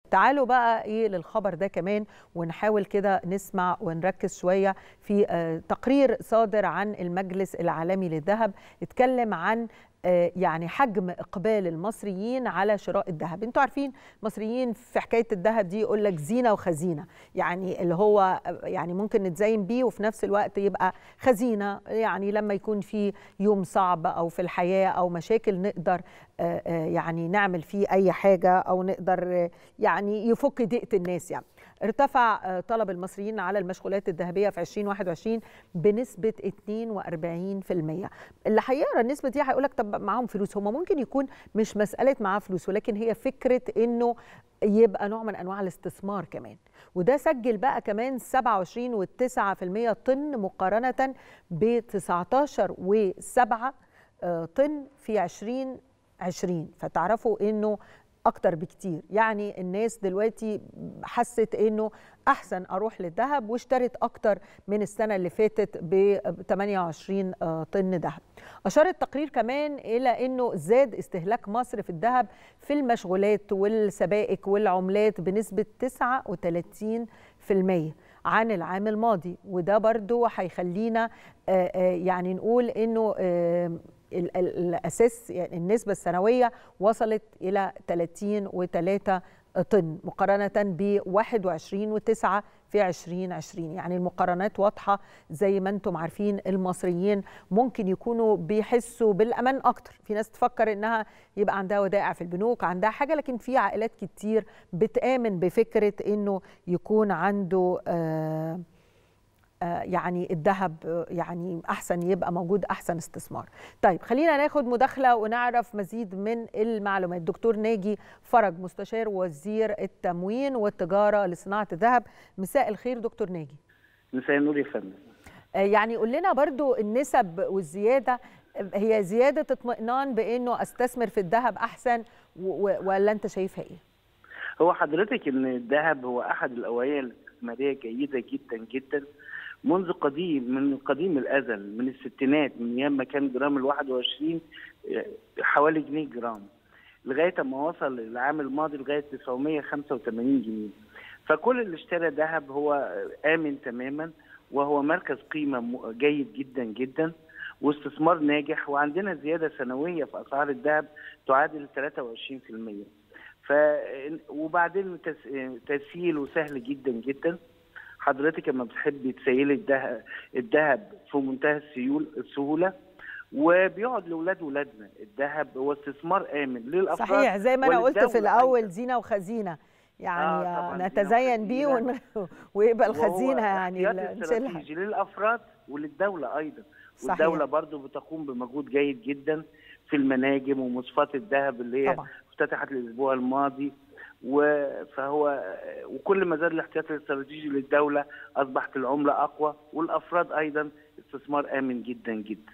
تعالوا بقى ايه للخبر ده كمان ونحاول كده نسمع ونركز شويه في تقرير صادر عن المجلس العالمي للذهب اتكلم عن يعني حجم اقبال المصريين على شراء الذهب انتوا عارفين مصريين في حكايه الذهب دي يقول لك زينه وخزينه يعني اللي هو يعني ممكن نتزين بيه وفي نفس الوقت يبقى خزينه يعني لما يكون في يوم صعب او في الحياه او مشاكل نقدر يعني نعمل فيه اي حاجه او نقدر يعني يفك ضيقه الناس يعني ارتفع طلب المصريين على المشغولات الذهبيه في 2021 بنسبه 42% اللي هيقرا النسبه دي هيقول لك طب معاهم فلوس هم ممكن يكون مش مساله معاه فلوس ولكن هي فكره انه يبقى نوع من انواع الاستثمار كمان وده سجل بقى كمان 27.9% طن مقارنه ب 19.7 طن في 2020 فتعرفوا انه اكتر بكتير يعني الناس دلوقتي حست انه احسن اروح للذهب واشترت اكتر من السنه اللي فاتت ب 28 طن ذهب اشار التقرير كمان الى انه زاد استهلاك مصر في الذهب في المشغولات والسبائك والعملات بنسبه 39% عن العام الماضي وده برضو هيخلينا يعني نقول انه الاساس يعني النسبه السنويه وصلت الى 30 و3 طن مقارنه ب 21 و9 في 2020 يعني المقارنات واضحه زي ما انتم عارفين المصريين ممكن يكونوا بيحسوا بالامان اكتر في ناس تفكر انها يبقى عندها ودائع في البنوك عندها حاجه لكن في عائلات كتير بتامن بفكره انه يكون عنده آه يعني الذهب يعني احسن يبقى موجود احسن استثمار. طيب خلينا ناخد مداخله ونعرف مزيد من المعلومات. دكتور ناجي فرج مستشار وزير التموين والتجاره لصناعه الذهب. مساء الخير دكتور ناجي. مساء النور يا فندم. يعني قول لنا برضو النسب والزياده هي زياده اطمئنان بانه استثمر في الذهب احسن ولا انت شايفها ايه؟ هو حضرتك ان الذهب هو احد الاوعيه الاستثماريه جيده جدا جدا منذ قديم من قديم الازل من الستينات من ايام ما كان جرام ال 21 حوالي جنيه جرام لغايه ما وصل العام الماضي لغايه 985 جنيه فكل اللي اشترى ذهب هو امن تماما وهو مركز قيمه جيد جدا جدا واستثمار ناجح وعندنا زياده سنويه في اسعار الذهب تعادل 23% ف وبعدين تسهيله سهل جدا جدا حضرتك لما بتحبي تسيلي الذهب الذهب في منتهى السيول السهوله وبيقعد لاولاد ولادنا الذهب هو استثمار امن للافراد صحيح زي ما انا قلت في الاول زينه وخزينه يعني آه نتزين بيه ون... ويبقى الخزينه يعني استراتيجي للافراد وللدوله ايضا صحيح. والدوله برضو بتقوم بمجهود جيد جدا في المناجم ومصفات الذهب اللي هي طبعا. افتتحت الاسبوع الماضي فهو وكل ما زاد الاحتياط الاستراتيجي للدوله اصبحت العمله اقوى والافراد ايضا استثمار امن جدا جدا.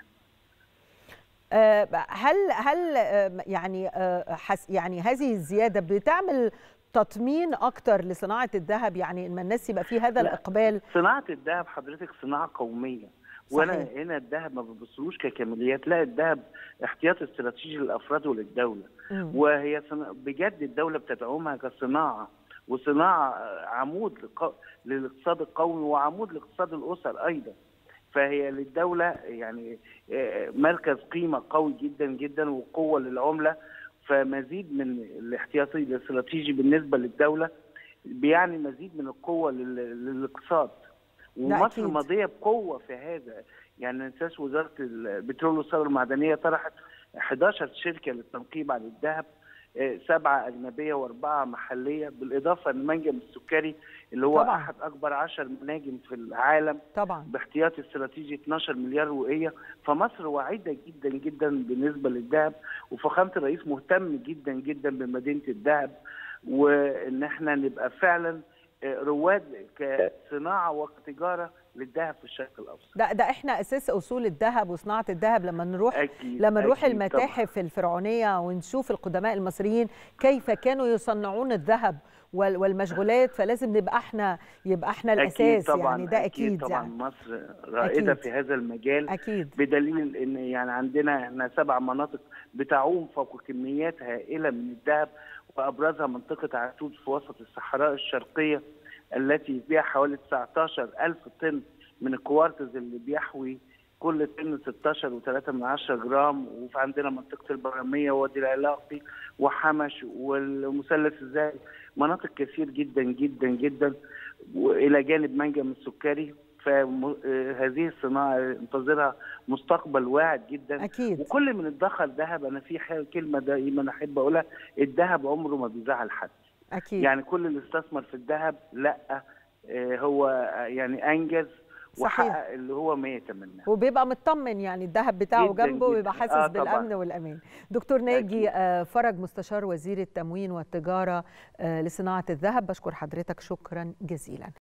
هل هل يعني حس يعني هذه الزياده بتعمل تطمين اكتر لصناعه الذهب يعني ان الناس يبقى في هذا الاقبال صناعه الذهب حضرتك صناعه قوميه وانا هنا الذهب ما ببصلوش ككماليات لا الذهب احتياط استراتيجي للافراد وللدوله مم. وهي بجد الدوله بتدعمها كصناعه وصناعه عمود للاقتصاد القومي وعمود لاقتصاد الاسر ايضا فهي للدوله يعني مركز قيمه قوي جدا جدا وقوه للعمله فمزيد من الاحتياطي الاستراتيجي بالنسبه للدوله بيعني مزيد من القوه للاقتصاد ومصر ماضيه بقوه في هذا يعني ننساش وزاره البترول والثروه المعدنيه طرحت 11 شركه للتنقيب عن الذهب سبعه اجنبيه واربعه محليه بالاضافه للمنجم السكري اللي هو طبعا. احد اكبر 10 مناجم في العالم طبعا باحتياطي استراتيجي 12 مليار وقيه فمصر واعده جدا جدا بالنسبه للذهب وفخامه الرئيس مهتم جدا جدا بمدينه الذهب وان احنا نبقى فعلا رواد كصناعه وكتجاره للذهب في الشرق الاوسط. ده ده احنا اساس اصول الذهب وصناعه الذهب لما نروح أكيد لما نروح أكيد المتاحف طبعا. الفرعونيه ونشوف القدماء المصريين كيف كانوا يصنعون الذهب والمشغولات فلازم نبقى احنا يبقى احنا الاساس طبعًا يعني ده اكيد, أكيد طبعا يعني. مصر رائده أكيد. في هذا المجال أكيد. بدليل ان يعني عندنا احنا سبع مناطق بتعوم فوق كميات هائله من الذهب وابرزها منطقه عتود في وسط الصحراء الشرقيه التي فيها حوالي 19 ألف طن من الكوارتز اللي بيحوي كل طن 16 و3 من 10 جرام وفي عندنا منطقه البراميه ووادي العلاقي وحمش والمثلث الزاهي مناطق كثير جدا جدا جدا والى جانب منجم السكري فهذه الصناعه انتظرها مستقبل واعد جدا أكيد. وكل من ادخر ذهب انا في كلمه دايما احب اقولها الذهب عمره ما بيزعل حد اكيد يعني كل اللي استثمر في الذهب لا هو يعني انجز وحقق اللي هو ما يتمناه وبيبقى مطمن يعني الذهب بتاعه جداً جنبه جداً. ويبقى حاسس آه بالامن طبعاً. والامان دكتور ناجي آه فرج مستشار وزير التموين والتجاره آه لصناعه الذهب بشكر حضرتك شكرا جزيلا